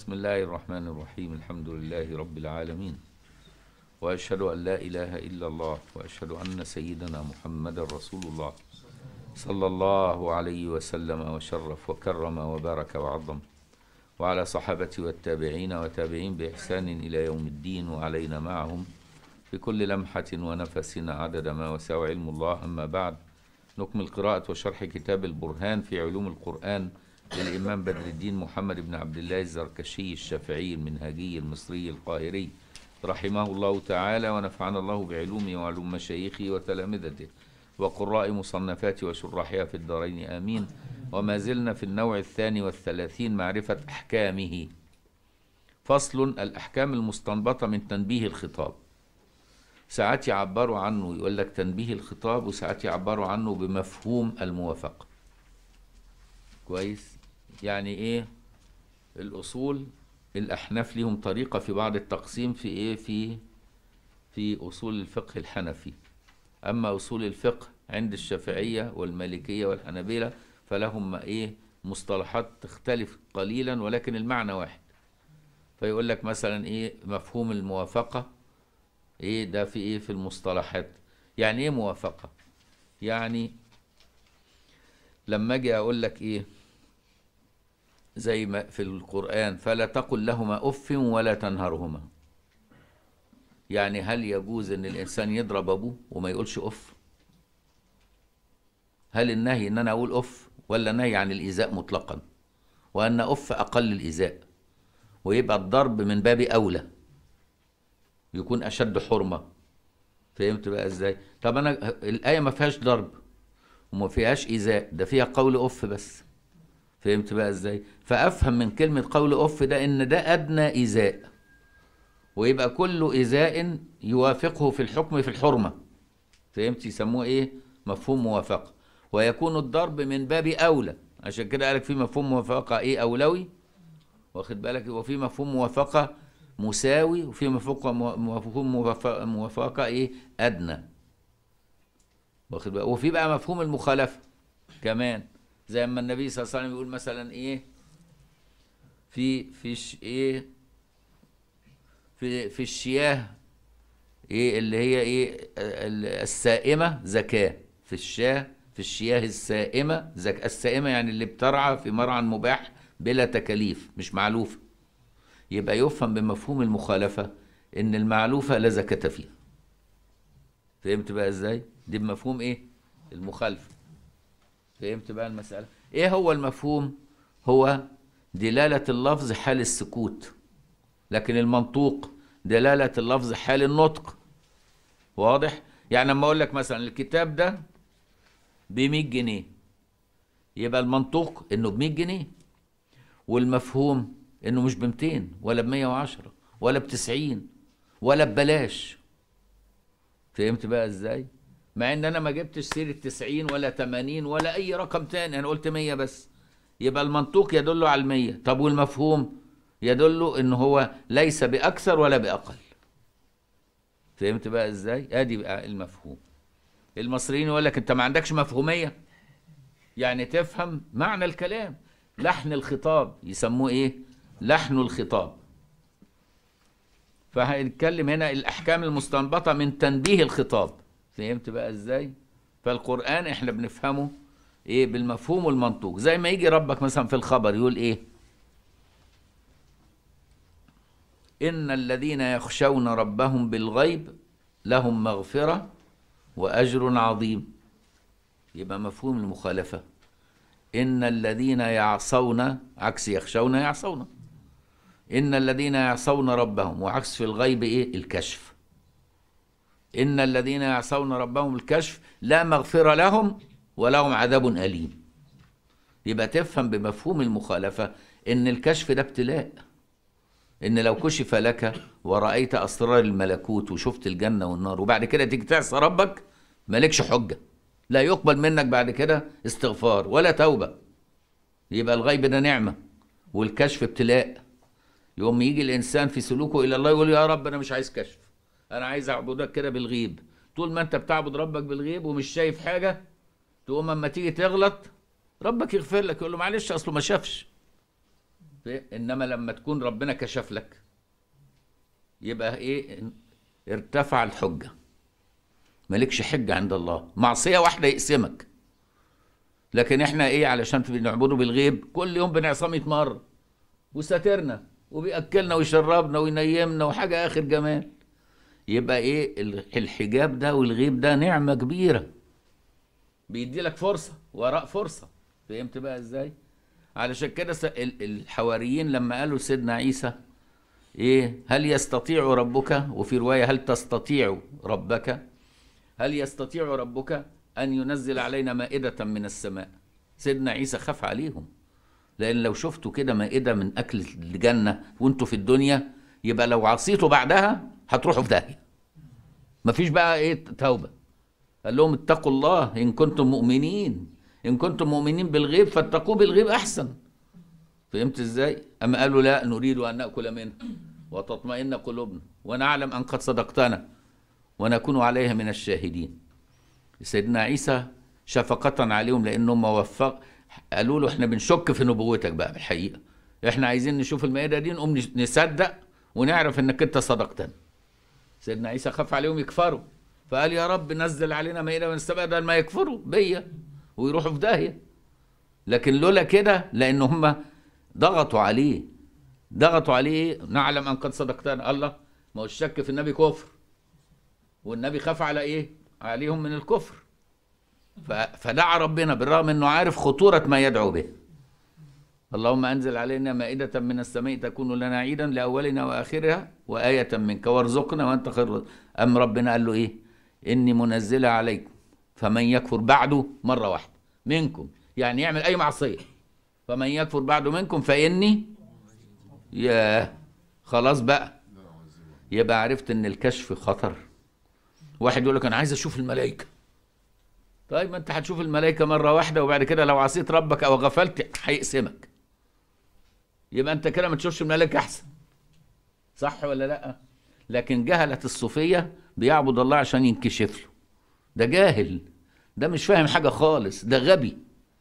بسم الله الرحمن الرحيم الحمد لله رب العالمين وأشهد أن لا إله إلا الله وأشهد أن سيدنا محمد رسول الله صلى الله عليه وسلم وشرف وكرم وبارك وعظم وعلى صحابته والتابعين وتابعين بإحسان إلى يوم الدين وعلينا معهم في كل لمحة ونفس عدد ما وسع علم الله أما بعد نكمل قراءة وشرح كتاب البرهان في علوم القرآن للإمام بدر الدين محمد بن عبد الله الزركشي الشافعي المنهجي المصري القاهري رحمه الله تعالى ونفعنا الله بعلومه وعلوم مشايخه وتلامذته وقراء مصنفاته وشراحها في الدارين آمين وما زلنا في النوع الثاني والثلاثين معرفة أحكامه فصل الأحكام المستنبطة من تنبيه الخطاب ساعات يعبروا عنه يقول لك تنبيه الخطاب وساعات يعبروا عنه بمفهوم الموافقة كويس يعني ايه الاصول الاحناف ليهم طريقة في بعض التقسيم في ايه في في اصول الفقه الحنفي اما اصول الفقه عند الشافعية والمالكية والحنابلة فلهم ايه مصطلحات تختلف قليلا ولكن المعنى واحد فيقول لك مثلا ايه مفهوم الموافقة ايه ده في ايه في المصطلحات يعني ايه موافقة يعني لما اجي اقول لك ايه زي ما في القرآن فلا تقل لهما اف ولا تنهرهما يعني هل يجوز ان الانسان يضرب ابوه وما يقولش اف هل النهي ان انا اقول اف ولا نهي عن الايذاء مطلقا وان اف اقل الايذاء ويبقى الضرب من باب اولى يكون اشد حرمه فهمت بقى ازاي طب انا الايه ما فيهاش ضرب وما فيهاش ايذاء ده فيها قول اف بس فهمت بقى ازاي فافهم من كلمه قول اف ده ان ده ادنى ايذاء ويبقى كل ايذاء يوافقه في الحكم في الحرمه فهمت يسموه ايه مفهوم موافقه ويكون الضرب من باب اولى عشان كده قالك في مفهوم موافقه ايه اولوي واخد بالك وفي مفهوم موافقه مساوي وفي مفهوم مفهوم موافقه, موافقة ايه ادنى واخد بالك وفي بقى مفهوم المخالفه كمان زي ما النبي صلى الله عليه وسلم يقول مثلا ايه في في ش ايه في في الشياه ايه اللي هي ايه السائمه زكاه في الشاه في الشياه السائمه زكاه السائمه يعني اللي بترعى في مرعى مباح بلا تكاليف مش معلوفه يبقى يفهم بمفهوم المخالفه ان المعلوفه لا زكاه فيها فهمت بقى ازاي دي بمفهوم ايه المخالفه فهمت بقى المساله ايه هو المفهوم هو دلاله اللفظ حال السكوت لكن المنطوق دلاله اللفظ حال النطق واضح يعني لما اقول لك مثلا الكتاب ده ب 100 جنيه يبقى المنطوق انه ب 100 جنيه والمفهوم انه مش ب 200 ولا ب 110 ولا ب 90 ولا ببلاش فهمت بقى ازاي مع ان انا ما جبتش سيره 90 ولا 80 ولا اي رقم تاني انا قلت 100 بس يبقى المنطوق يدل على المية طب والمفهوم يدل ان هو ليس باكثر ولا باقل فهمت بقى ازاي ادي بقى المفهوم المصريين يقول لك انت ما عندكش مفهوميه يعني تفهم معنى الكلام لحن الخطاب يسموه ايه لحن الخطاب فهنتكلم هنا الاحكام المستنبطه من تنبيه الخطاب فهمت بقى ازاي فالقران احنا بنفهمه ايه بالمفهوم والمنطوق زي ما يجي ربك مثلا في الخبر يقول ايه ان الذين يخشون ربهم بالغيب لهم مغفره واجر عظيم يبقى مفهوم المخالفه ان الذين يعصون عكس يخشون يعصون ان الذين يعصون ربهم وعكس في الغيب ايه الكشف ان الذين يعصون ربهم الكشف لا مغفره لهم ولهم عذاب اليم يبقى تفهم بمفهوم المخالفه ان الكشف ده ابتلاء ان لو كشف لك ورأيت اسرار الملكوت وشفت الجنه والنار وبعد كده تيجي تعصى ربك مالكش حجه لا يقبل منك بعد كده استغفار ولا توبه يبقى الغيب ده نعمه والكشف ابتلاء يوم يجي الانسان في سلوكه الى الله يقول يا رب انا مش عايز كشف انا عايز اعبدك كده بالغيب طول ما انت بتعبد ربك بالغيب ومش شايف حاجه تقوم اما تيجي تغلط ربك يغفر لك يقول له معلش اصله ما شافش انما لما تكون ربنا كشف لك يبقى ايه ارتفع الحجه مالكش حجه عند الله معصيه واحده يقسمك لكن احنا ايه علشان بنعبده بالغيب كل يوم بنعصى 100 مره وساترنا وبياكلنا ويشربنا وينيمنا وحاجه اخر جمال يبقى ايه الحجاب ده والغيب ده نعمه كبيره بيدي لك فرصه وراء فرصه فهمت بقى ازاي علشان كده الحواريين لما قالوا سيدنا عيسى ايه هل يستطيع ربك وفي روايه هل تستطيع ربك هل يستطيع ربك ان ينزل علينا مائده من السماء سيدنا عيسى خاف عليهم لان لو شفتوا كده مائده من اكل الجنه وانتوا في الدنيا يبقى لو عصيتوا بعدها هتروحوا في داهيه مفيش بقى ايه توبه قال لهم اتقوا الله ان كنتم مؤمنين ان كنتم مؤمنين بالغيب فاتقوه بالغيب احسن فهمت ازاي اما قالوا لا نريد ان ناكل منه وتطمئن قلوبنا ونعلم ان قد صدقتنا ونكون عليها من الشاهدين سيدنا عيسى شفقة عليهم لانهم وفق قالوا له احنا بنشك في نبوتك بقى بالحقيقة احنا عايزين نشوف المائدة دي نقوم نصدق ونعرف انك انت صدقتنا سيدنا عيسى خاف عليهم يكفروا فقال يا رب نزل علينا مائدة من السماء ده ما يكفروا بيا ويروحوا في داهية لكن لولا كده لان هم ضغطوا عليه ضغطوا عليه نعلم ان قد صدقتنا الله ما هو الشك في النبي كفر والنبي خاف على ايه عليهم من الكفر فدعا ربنا بالرغم انه عارف خطورة ما يدعو به اللهم انزل علينا مائدة من السماء تكون لنا عيدا لاولنا واخرها وآية منك وارزقنا وانت خير ام ربنا قال له ايه اني منزلها عليكم فمن يكفر بعده مرة واحدة منكم يعني يعمل اي معصية فمن يكفر بعده منكم فاني يا خلاص بقى يبقى عرفت ان الكشف خطر واحد يقول لك انا عايز اشوف الملائكه طيب ما انت هتشوف الملائكه مره واحده وبعد كده لو عصيت ربك او غفلت هيقسمك يبقى انت كده ما تشوفش الملائكه احسن صح ولا لا لكن جهلة الصوفية بيعبد الله عشان ينكشف له ده جاهل ده مش فاهم حاجة خالص ده غبي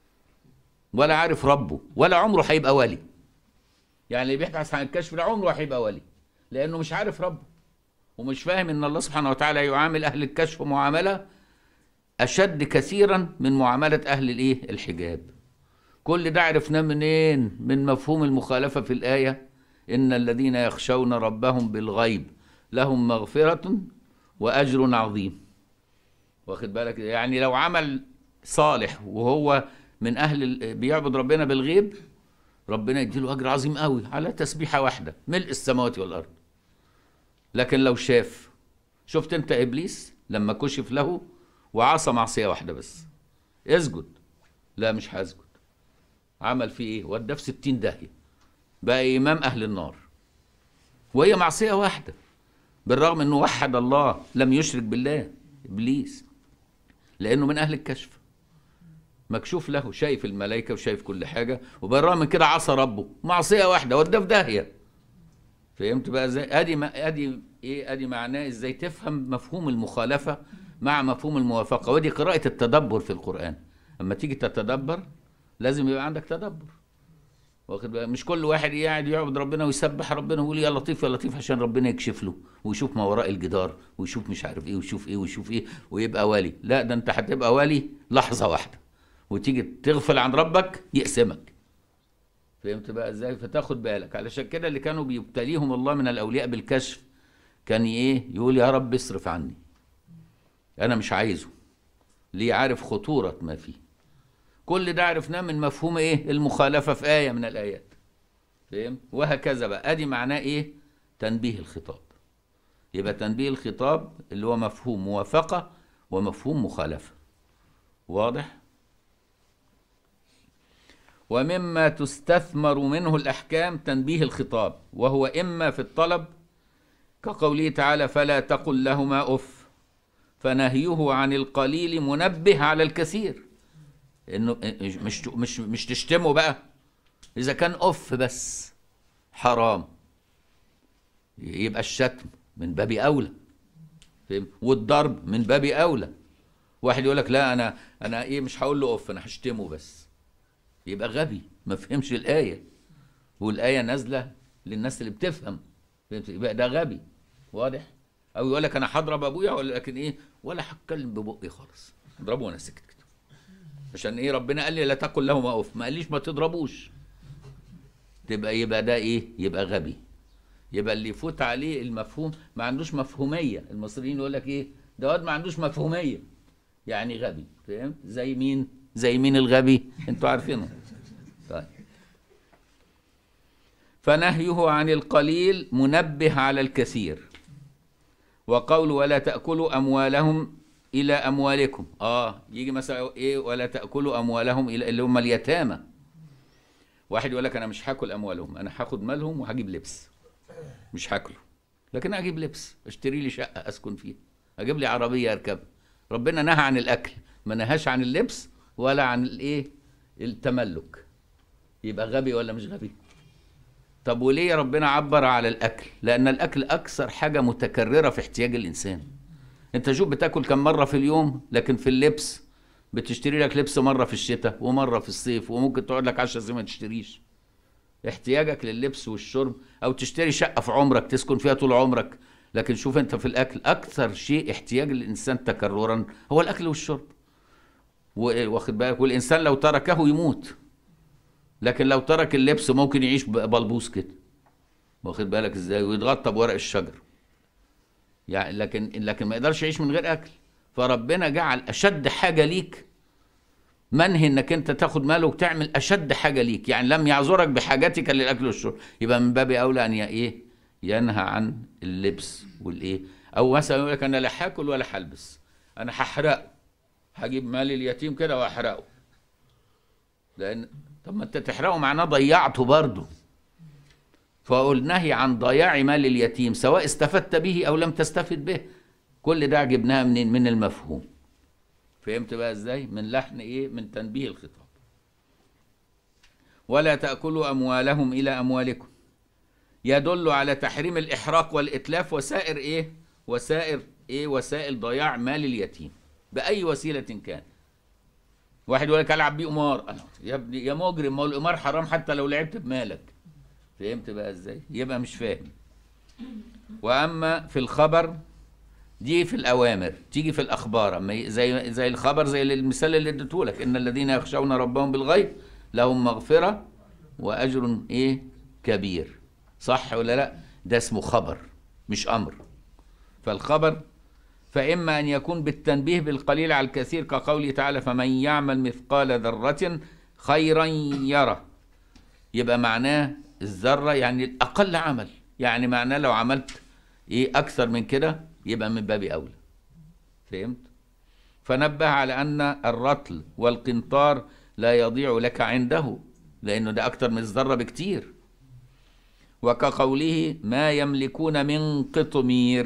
ولا عارف ربه ولا عمره هيبقى ولي يعني اللي بيبحث عن الكشف ده عمره هيبقى ولي لأنه مش عارف ربه ومش فاهم ان الله سبحانه وتعالى يعامل اهل الكشف معامله اشد كثيرا من معامله اهل الايه الحجاب كل ده عرفناه منين من مفهوم المخالفه في الايه ان الذين يخشون ربهم بالغيب لهم مغفره واجر عظيم واخد بالك يعني لو عمل صالح وهو من اهل بيعبد ربنا بالغيب ربنا يديله اجر عظيم قوي على تسبيحه واحده ملء السماوات والارض لكن لو شاف شفت انت ابليس لما كشف له وعصى معصيه واحده بس اسجد لا مش هسجد عمل فيه ايه وداه في 60 داهيه بقى امام اهل النار وهي معصيه واحده بالرغم انه وحد الله لم يشرك بالله ابليس لانه من اهل الكشف مكشوف له شايف الملائكه وشايف كل حاجه وبالرغم من كده عصى ربه معصيه واحده وداه في داهيه فهمت بقى ازاي ادي ما ادي ايه ادي معناه ازاي تفهم مفهوم المخالفه مع مفهوم الموافقه ودي قراءه التدبر في القران اما تيجي تتدبر لازم يبقى عندك تدبر واخد بقى مش كل واحد قاعد يعبد ربنا ويسبح ربنا ويقول يا لطيف يا لطيف عشان ربنا يكشف له ويشوف ما وراء الجدار ويشوف مش عارف ايه ويشوف ايه ويشوف ايه ويبقى ولي لا ده انت هتبقى ولي لحظه واحده وتيجي تغفل عن ربك يقسمك فهمت بقى ازاي فتاخد بالك علشان كده اللي كانوا بيبتليهم الله من الاولياء بالكشف كان ايه يقول يا رب اصرف عني انا مش عايزه ليه عارف خطوره ما فيه كل ده عرفناه من مفهوم ايه المخالفه في ايه من الايات فهم وهكذا بقى ادي معناه ايه تنبيه الخطاب يبقى تنبيه الخطاب اللي هو مفهوم موافقه ومفهوم مخالفه واضح ومما تستثمر منه الأحكام تنبيه الخطاب وهو إما في الطلب كقوله تعالى فلا تقل لهما أف فنهيه عن القليل منبه على الكثير إنه مش مش مش تشتمه بقى إذا كان أف بس حرام يبقى الشتم من باب أولى فهم والضرب من باب أولى واحد يقول لك لا أنا أنا إيه مش هقول له أف أنا هشتمه بس يبقى غبي ما فهمش الآية والايه نازله للناس اللي بتفهم فهمت؟ يبقى ده غبي واضح او يقول لك انا هضرب ابويا ولا لكن ايه ولا هتكلم ببقي خالص اضربه وانا سكت كده عشان ايه ربنا قال لي لا تقل لهما اوف ما قاليش ما تضربوش تبقى يبقى ده ايه يبقى غبي يبقى اللي يفوت عليه المفهوم ما عندوش مفهوميه المصريين يقول لك ايه ده واد ما عندوش مفهوميه يعني غبي فاهم زي مين زي مين الغبي انتوا عارفينه طيب فنهيه عن القليل منبه على الكثير وقول ولا تأكلوا أموالهم إلى أموالكم آه يجي مثلا إيه ولا تأكلوا أموالهم إلى اللي هم اليتامى واحد يقول لك أنا مش هاكل أموالهم أنا هاخد مالهم وهجيب لبس مش هاكله لكن أجيب لبس اشتري لي شقة أسكن فيها أجيب لي عربية أركبها ربنا نهى عن الأكل ما نهاش عن اللبس ولا عن الإيه التملك يبقى غبي ولا مش غبي طب وليه ربنا عبر على الاكل لان الاكل اكثر حاجه متكرره في احتياج الانسان انت شوف بتاكل كم مره في اليوم لكن في اللبس بتشتري لك لبس مره في الشتاء ومره في الصيف وممكن تقعد لك 10 سنين ما تشتريش احتياجك لللبس والشرب او تشتري شقه في عمرك تسكن فيها طول عمرك لكن شوف انت في الاكل اكثر شيء احتياج الانسان تكررا هو الاكل والشرب و- واخد بالك والانسان لو تركه يموت لكن لو ترك اللبس ممكن يعيش ب- بلبوس كده واخد بالك ازاي ويتغطى بورق الشجر يعني لكن لكن ما يقدرش يعيش من غير اكل فربنا جعل اشد حاجه ليك منهي انك انت تاخد ماله وتعمل اشد حاجه ليك يعني لم يعذرك بحاجتك للاكل والشرب يبقى من باب اولى ان ي- ايه ينهى عن اللبس والايه او مثلا يقول لك انا لا هاكل ولا هلبس انا هحرقه هجيب مال اليتيم كده واحرقه لان طب ما انت تحرقه معناه ضيعته برضه فأقول نهي عن ضياع مال اليتيم سواء استفدت به او لم تستفد به كل ده جبناها منين من المفهوم فهمت بقى ازاي من لحن ايه من تنبيه الخطاب ولا تاكلوا اموالهم الى اموالكم يدل على تحريم الاحراق والاتلاف وسائر ايه وسائر ايه وسائل ضياع مال اليتيم باي وسيله كان واحد يقول لك العب بيه قمار أنا يا ابني يا مجرم ما هو القمار حرام حتى لو لعبت بمالك فهمت بقى ازاي يبقى مش فاهم واما في الخبر دي في الاوامر تيجي في الاخبار اما ي- زي زي الخبر زي المثال اللي اديته لك ان الذين يخشون ربهم بالغيب لهم مغفره واجر ايه كبير صح ولا لا ده اسمه خبر مش امر فالخبر فإما أن يكون بالتنبيه بالقليل على الكثير كقوله تعالى فمن يعمل مثقال ذرة خيرا يره يبقى معناه الذرة يعني الأقل عمل يعني معناه لو عملت إيه أكثر من كده يبقى من باب أولى فهمت؟ فنبه على أن الرطل والقنطار لا يضيع لك عنده لأنه ده أكثر من الذرة بكتير وكقوله ما يملكون من قطمير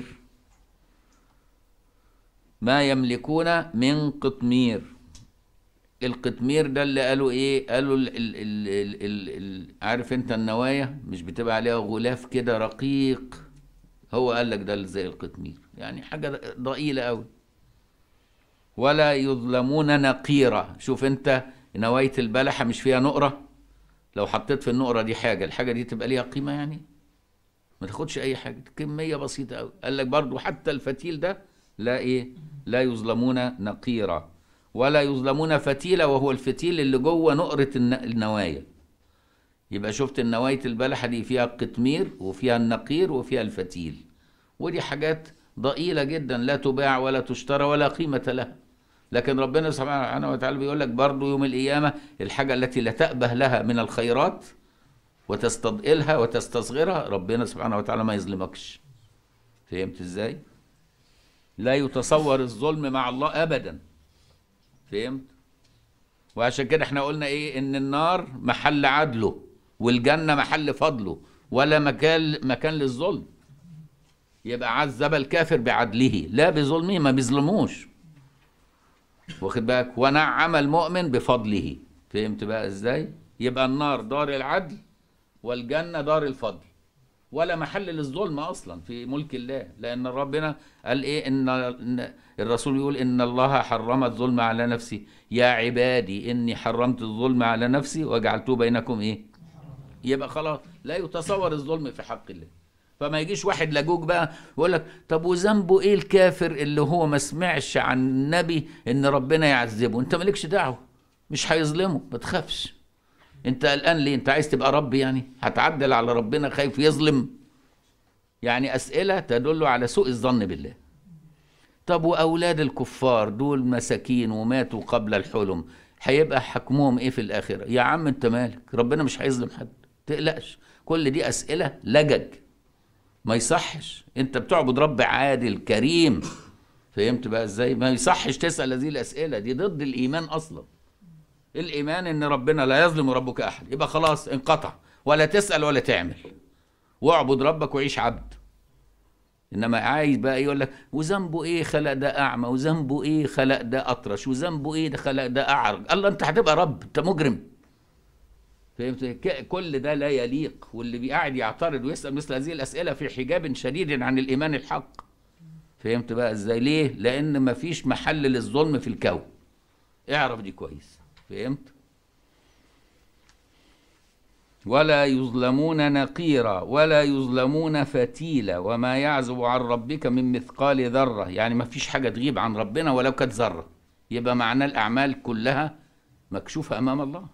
ما يملكون من قطمير القطمير ده اللي قالوا ايه قالوا ال ال ال ال ال ال عارف انت النوايا مش بتبقى عليها غلاف كده رقيق هو قال لك ده زي القطمير يعني حاجة ضئيلة قوي ولا يظلمون نقيرة شوف انت نواية البلحة مش فيها نقرة لو حطيت في النقرة دي حاجة الحاجة دي تبقى ليها قيمة يعني ما تاخدش اي حاجة كمية بسيطة قوي قال لك برضو حتى الفتيل ده لا ايه لا يظلمون نقيرا ولا يظلمون فتيلة وهو الفتيل اللي جوه نقرة الن- النوايا يبقى شفت النواية البلحة دي فيها القطمير وفيها النقير وفيها الفتيل ودي حاجات ضئيلة جدا لا تباع ولا تشترى ولا قيمة لها لكن ربنا سبحانه وتعالى بيقول لك برضو يوم القيامة الحاجة التي لا تأبه لها من الخيرات وتستضئلها وتستصغرها ربنا سبحانه وتعالى ما يظلمكش فهمت ازاي؟ لا يتصور الظلم مع الله ابدا فهمت وعشان كده احنا قلنا ايه ان النار محل عدله والجنه محل فضله ولا مكان مكان للظلم يبقى عذب الكافر بعدله لا بظلمه ما بيظلموش واخد بالك ونعم المؤمن بفضله فهمت بقى ازاي يبقى النار دار العدل والجنه دار الفضل ولا محل للظلم اصلا في ملك الله لان ربنا قال ايه ان إن الرسول يقول ان الله حرم الظلم على نفسي يا عبادي اني حرمت الظلم على نفسي وجعلته بينكم ايه يبقى خلاص لا يتصور الظلم في حق الله فما يجيش واحد لجوج بقى ويقول لك طب وذنبه ايه الكافر اللي هو ما سمعش عن النبي ان ربنا يعذبه انت مالكش دعوه مش هيظلمه ما تخافش انت قلقان ليه انت عايز تبقى رب يعني هتعدل على ربنا خايف يظلم يعني اسئله تدل على سوء الظن بالله طب واولاد الكفار دول مساكين وماتوا قبل الحلم هيبقى حكمهم ايه في الاخره يا عم انت مالك ربنا مش هيظلم حد تقلقش كل دي اسئله لجج ما يصحش انت بتعبد رب عادل كريم فهمت بقى ازاي ما يصحش تسال هذه الاسئله دي ضد الايمان اصلا الايمان ان ربنا لا يظلم ربك احد يبقى خلاص انقطع ولا تسال ولا تعمل واعبد ربك وعيش عبد انما عايز بقى يقول لك وذنبه ايه خلق ده اعمى وذنبه ايه خلق ده اطرش وذنبه ايه ده خلق ده اعرج الله انت هتبقى رب انت مجرم فهمت ك- كل ده لا يليق واللي بيقعد يعترض ويسال مثل هذه الاسئله في حجاب شديد عن الايمان الحق فهمت بقى ازاي ليه لان مفيش محل للظلم في الكون اعرف دي كويس فهمت ولا يظلمون نقيرا ولا يظلمون فتيلا وما يعزب عن ربك من مثقال ذرة يعني ما فيش حاجة تغيب عن ربنا ولو كانت ذرة يبقى معنى الأعمال كلها مكشوفة أمام الله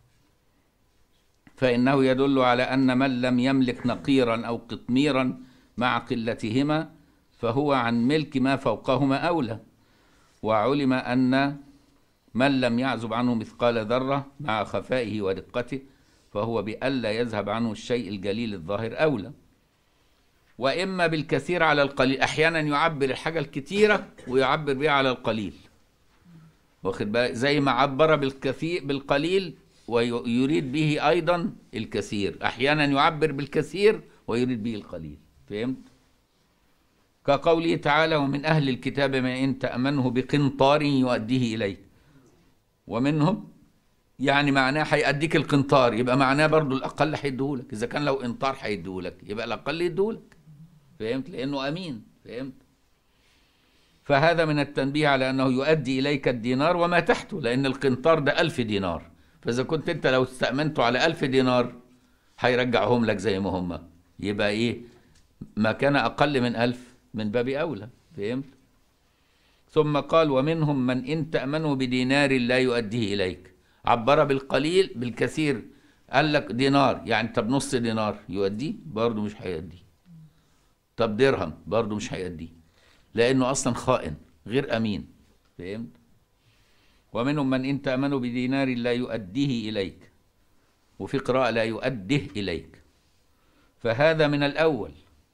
فإنه يدل على أن من لم يملك نقيرا أو قطميرا مع قلتهما فهو عن ملك ما فوقهما أولى وعلم أن من لم يعزب عنه مثقال ذرة مع خفائه ودقته فهو بألا يذهب عنه الشيء الجليل الظاهر أولى وإما بالكثير على القليل أحيانا يعبر الحاجة الكثيرة ويعبر بها على القليل واخد بالك زي ما عبر بالكثير بالقليل ويريد به أيضا الكثير أحيانا يعبر بالكثير ويريد به القليل فهمت؟ كقوله تعالى ومن أهل الكتاب ما إن تأمنه بقنطار يؤديه إليك ومنهم يعني معناه هيأديك القنطار يبقى معناه برضو الأقل هيديهولك إذا كان لو قنطار هيديهولك يبقى الأقل يديهولك فهمت لأنه أمين فهمت فهذا من التنبيه على أنه يؤدي إليك الدينار وما تحته لأن القنطار ده ألف دينار فإذا كنت أنت لو استأمنته على ألف دينار هيرجعهم لك زي ما هم يبقى إيه ما كان أقل من ألف من باب أولى فهمت ثم قال ومنهم من إن تأمنه بدينار لا يؤديه إليك عبر بالقليل بالكثير قال لك دينار يعني طب نص دينار يؤديه برضه مش هيؤديه طب درهم برضه مش هيؤديه لأنه أصلا خائن غير أمين فهمت ومنهم من إن تأمنه بدينار لا يؤديه إليك وفي قراءة لا يؤديه إليك فهذا من الأول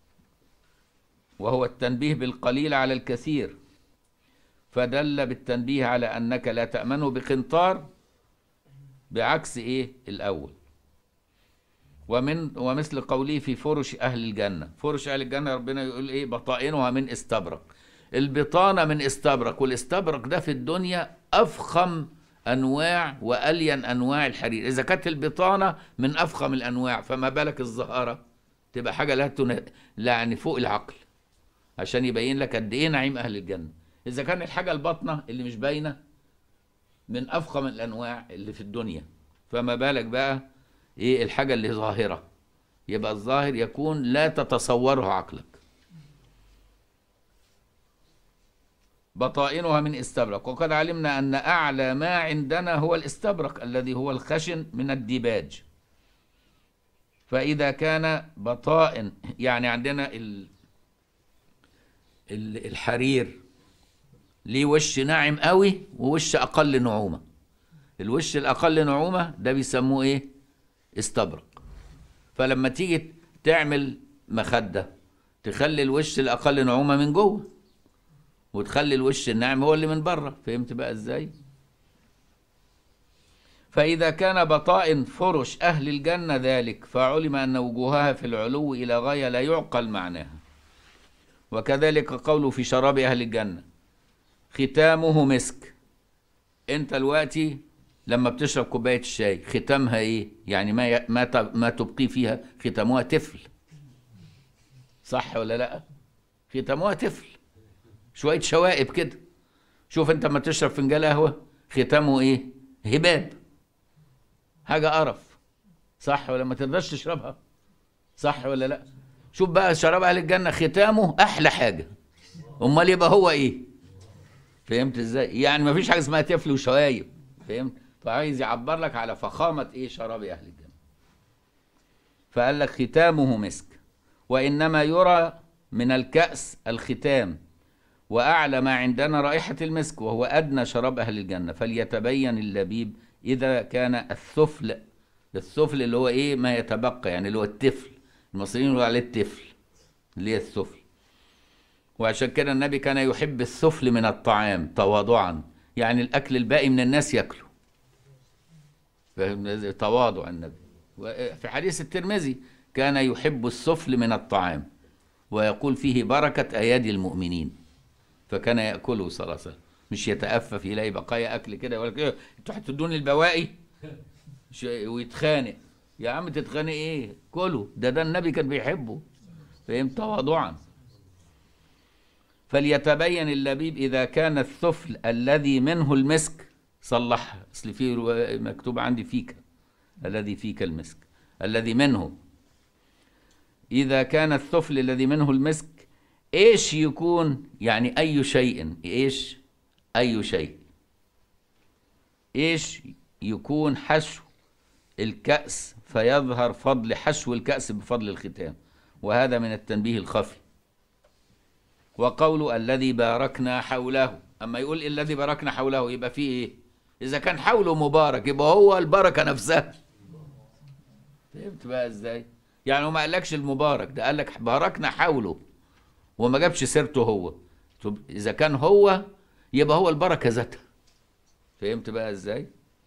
وهو التنبيه بالقليل على الكثير فدل بالتنبيه على أنك لا تأمنه بقنطار بعكس إيه الأول ومن ومثل قوله في فرش أهل الجنة فرش أهل الجنة ربنا يقول إيه بطائنها من استبرق البطانة من استبرق والاستبرق ده في الدنيا أفخم أنواع وألين أنواع الحرير إذا كانت البطانة من أفخم الأنواع فما بالك الزهارة تبقى حاجة لا تن... لا يعني فوق العقل عشان يبين لك قد إيه نعيم أهل الجنة إذا كان الحاجة الباطنة اللي مش باينة من أفخم الأنواع اللي في الدنيا فما بالك بقى إيه الحاجة اللي ظاهرة يبقى الظاهر يكون لا تتصوره عقلك بطائنها من استبرق وقد علمنا أن أعلى ما عندنا هو الاستبرق الذي هو الخشن من الديباج فإذا كان بطائن يعني عندنا ال ال- الحرير ليه وش ناعم قوي ووش أقل نعومة الوش الأقل نعومة ده بيسموه إيه استبرق فلما تيجي تعمل مخدة تخلي الوش الأقل نعومة من جوه وتخلي الوش الناعم هو اللي من بره فهمت بقى ازاي فإذا كان بطائن فرش أهل الجنة ذلك فعلم أن وجوهها في العلو إلى غاية لا يعقل معناها وكذلك قوله في شراب أهل الجنة ختامه مسك أنت دلوقتي لما بتشرب كوباية الشاي ختامها إيه؟ يعني ما ي... ما ت... ما تبقي فيها ختامها تفل صح ولا لأ؟ ختامها تفل شوية شوائب كده شوف انت لما تشرب فنجان قهوة ختامه ايه هباب حاجة قرف صح ولا ما تقدرش تشربها صح ولا لا شوف بقى شراب اهل الجنه ختامه احلى حاجه امال يبقى هو ايه فهمت ازاي يعني ما فيش حاجه اسمها تفل وشوايب فهمت فعايز يعبر لك على فخامه ايه شراب اهل الجنه فقال لك ختامه مسك وانما يرى من الكأس الختام وأعلى ما عندنا رائحة المسك وهو أدنى شراب أهل الجنة فليتبين اللبيب إذا كان الثفل الثفل اللي هو إيه ما يتبقى يعني اللي هو التفل المصريين يقولوا عليه التفل اللي هي الثفل وعشان كده النبي كان يحب الثفل من الطعام تواضعا يعني الأكل الباقي من الناس يأكله فاهم إزاي؟ تواضع النبي وفي حديث الترمذي كان يحب السفل من الطعام ويقول فيه بركة أيادي المؤمنين فكان يأكله صلى الله عليه وسلم مش يتأفف يلاقي بقايا أكل كده يقول لك إيه أنتوا هتدوني البواقي ش- ويتخانق يا عم تتخانق إيه كله ده ده النبي كان بيحبه فاهم تواضعا فليتبين اللبيب إذا كان الثفل الذي منه المسك صلحها أصل في روا- مكتوب عندي فيك الذي فيك المسك الذي منه إذا كان الثفل الذي منه المسك إيش يكون يعني أي شيء إيش أي شيء إيش يكون حشو الكأس فيظهر فضل حشو الكأس بفضل الختام وهذا من التنبيه الخفي وقول الذي باركنا حوله أما يقول الذي باركنا حوله يبقى فيه إيه إذا كان حوله مبارك يبقى هو البركة نفسها فهمت بقى ازاي؟ يعني هو ما قالكش المبارك ده قال لك باركنا حوله وما جابش سيرته هو طب اذا كان هو يبقى هو البركه ذاتها فهمت بقى ازاي؟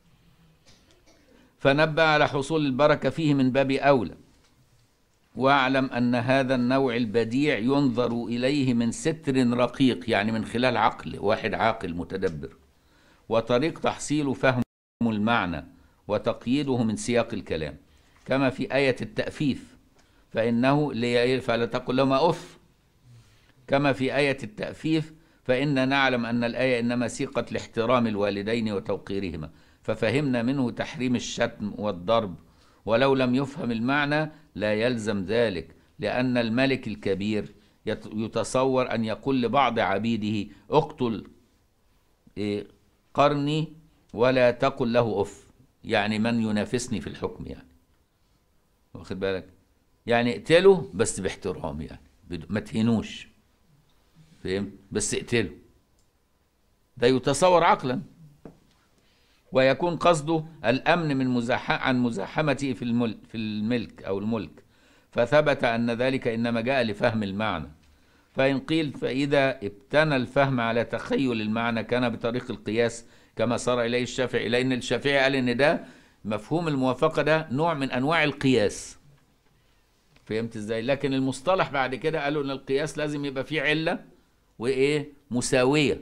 فنبه على حصول البركه فيه من باب اولى واعلم ان هذا النوع البديع ينظر اليه من ستر رقيق يعني من خلال عقل واحد عاقل متدبر وطريق تحصيله فهم المعنى وتقييده من سياق الكلام كما في آية التأفيف فإنه لي- فلا تقل لهما أف كما في آية التأفيف فإن نعلم أن الآية إنما سيقت لاحترام الوالدين وتوقيرهما ففهمنا منه تحريم الشتم والضرب ولو لم يفهم المعنى لا يلزم ذلك لأن الملك الكبير يت- يتصور أن يقول لبعض عبيده اقتل إيه، قرني ولا تقل له أف يعني من ينافسني في الحكم يعني واخد بالك يعني اقتله بس باحترام يعني بد- ما تهينوش فهمت بس اقتله ده يتصور عقلا ويكون قصده الامن من مزاح عن مزاحمته في الملك في الملك او الملك فثبت ان ذلك انما جاء لفهم المعنى فان قيل فاذا ابتنى الفهم على تخيل المعنى كان بطريق القياس كما صار اليه الشافعي لان الشافعي قال ان ده مفهوم الموافقه ده نوع من انواع القياس فهمت ازاي لكن المصطلح بعد كده قالوا ان القياس لازم يبقى فيه عله وايه مساويه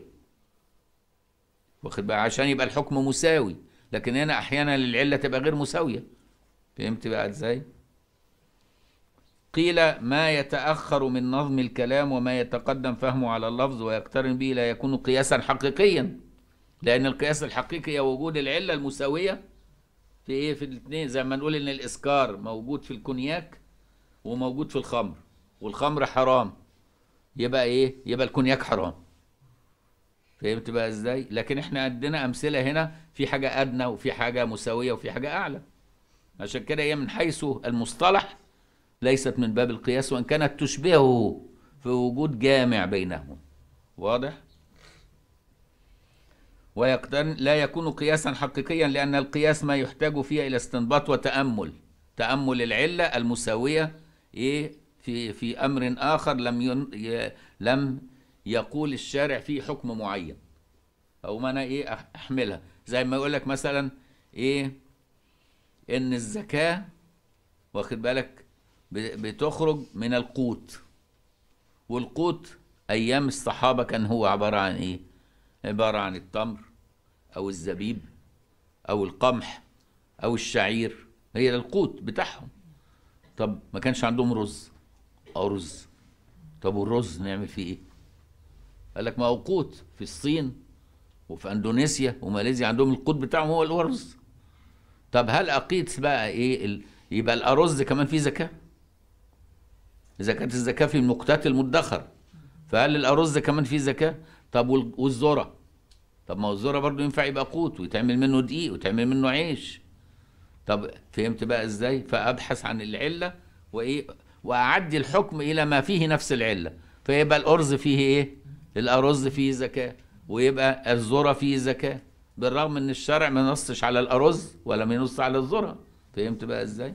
واخد بقى عشان يبقى الحكم مساوي لكن هنا احيانا العله تبقى غير مساويه فهمت بقى ازاي قيل ما يتاخر من نظم الكلام وما يتقدم فهمه على اللفظ ويقترن به لا يكون قياسا حقيقيا لان القياس الحقيقي هو وجود العله المساويه في ايه في الاثنين زي ما نقول ان الاسكار موجود في الكونياك وموجود في الخمر والخمر حرام يبقى ايه يبقى الكونياك حرام فهمت بقى ازاي لكن احنا عندنا امثله هنا في حاجه ادنى وفي حاجه مساويه وفي حاجه اعلى عشان كده هي من حيث المصطلح ليست من باب القياس وان كانت تشبهه في وجود جامع بينهما واضح ويقترن لا يكون قياسا حقيقيا لأن القياس ما يحتاج فيه إلى استنباط وتأمل تأمل العلة المساوية إيه في في أمر آخر لم ين ي لم يقول الشارع فيه حكم معين أو ما أنا إيه أح- أحملها زي ما يقول لك مثلا إيه إن الزكاة واخد بالك ب- بتخرج من القوت والقوت أيام الصحابة كان هو عبارة عن إيه عبارة عن التمر أو الزبيب أو القمح أو الشعير هي ده القوت بتاعهم طب ما كانش عندهم رز أو رز طب والرز نعمل فيه إيه؟ قال لك ما هو قوت في الصين وفي أندونيسيا وماليزيا عندهم القوت بتاعهم هو الأرز طب هل أقيت بقى إيه ال يبقى الأرز كمان فيه زكاة إذا كانت الزكاة في المقتات المدخر فهل الأرز كمان فيه زكاة طب وال- والذرة طب ما هو الذرة برضه ينفع يبقى قوت ويتعمل منه دقيق ويتعمل منه عيش طب فهمت بقى ازاي فابحث عن العله وايه واعدي الحكم الى ما فيه نفس العله فيبقى الارز فيه ايه الارز فيه زكاه ويبقى الذره فيه زكاه بالرغم ان الشرع ما نصش على الارز ولا ما ينص على الذره فهمت بقى ازاي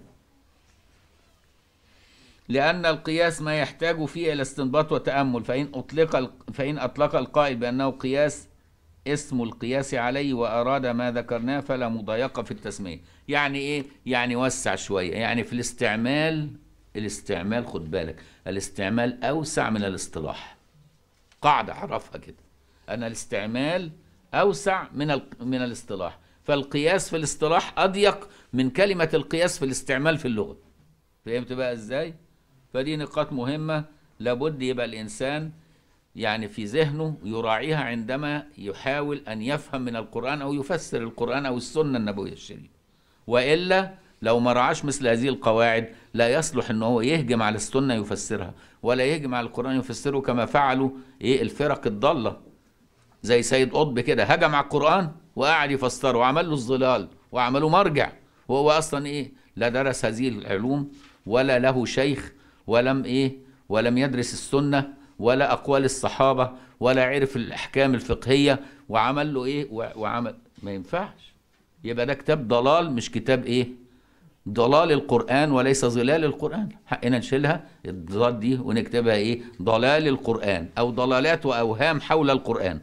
لأن القياس ما يحتاج فيه إلى استنباط وتأمل فإن أطلق ال- فإن أطلق القائل بأنه قياس اسم القياس عليه وأراد ما ذكرناه فلا مضايقة في التسمية يعني إيه؟ يعني وسع شوية يعني في الاستعمال الاستعمال خد بالك الاستعمال أوسع من الاصطلاح قاعدة اعرفها كده أن الاستعمال أوسع من ال... من الاصطلاح فالقياس في الاصطلاح أضيق من كلمة القياس في الاستعمال في اللغة فهمت بقى إزاي؟ فدي نقاط مهمة لابد يبقى الإنسان يعني في ذهنه يراعيها عندما يحاول أن يفهم من القرآن أو يفسر القرآن أو السنة النبوية الشريفة وإلا لو ما رعاش مثل هذه القواعد لا يصلح ان هو يهجم على السنه يفسرها ولا يهجم على القران يفسره كما فعلوا ايه الفرق الضاله زي سيد قطب كده هجم على القران وقعد يفسره وعمل له الظلال وعمله مرجع وهو اصلا ايه لا درس هذه العلوم ولا له شيخ ولم ايه ولم يدرس السنه ولا اقوال الصحابه ولا عرف الاحكام الفقهيه وعمل له ايه و- وعمل ما ينفعش يبقى ده كتاب ضلال مش كتاب ايه ضلال القرآن وليس ظلال القرآن حقنا نشيلها الضلال دي ونكتبها ايه ضلال القرآن او ضلالات واوهام حول القرآن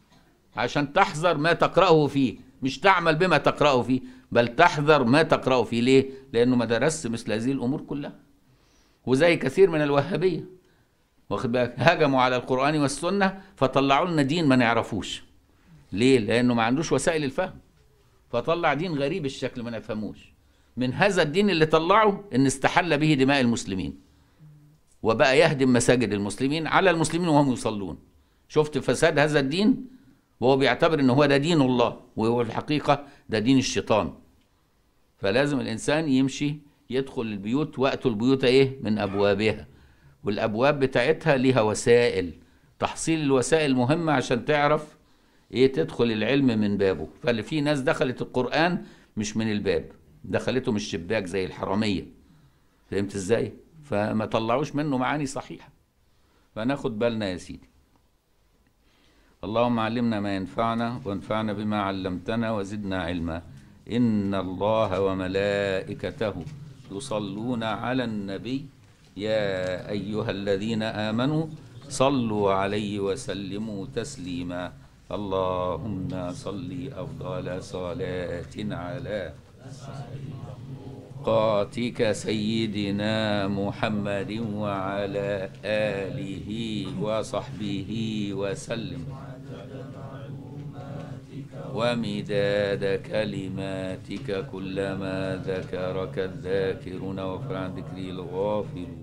عشان تحذر ما تقرأه فيه مش تعمل بما تقرأه فيه بل تحذر ما تقرأه فيه ليه لانه ما درس مثل هذه الامور كلها وزي كثير من الوهابية واخد بالك هجموا على القرآن والسنة فطلعوا لنا دين ما نعرفوش ليه لانه ما عندوش وسائل الفهم فطلع دين غريب الشكل ما نفهموش من هذا الدين اللي طلعه ان استحل به دماء المسلمين وبقى يهدم مساجد المسلمين على المسلمين وهم يصلون شفت فساد هذا الدين وهو بيعتبر ان هو ده دين الله وهو في الحقيقة ده دين الشيطان فلازم الانسان يمشي يدخل البيوت وقت البيوت ايه من ابوابها والابواب بتاعتها ليها وسائل تحصيل الوسائل مهمة عشان تعرف ايه تدخل العلم من بابه فاللي في ناس دخلت القرآن مش من الباب دخلته من الشباك زي الحرامية فهمت ازاي فما طلعوش منه معاني صحيحة فناخد بالنا يا سيدي اللهم علمنا ما ينفعنا وانفعنا بما علمتنا وزدنا علما إن الله وملائكته يصلون على النبي يا أيها الذين آمنوا صلوا عليه وسلموا تسليما اللهم صل أفضل صلاة على قاتك سيدنا محمد وعلى آله وصحبه وسلم ومداد كلماتك كلما ذكرك الذاكرون وفي عن ذكري الغافلون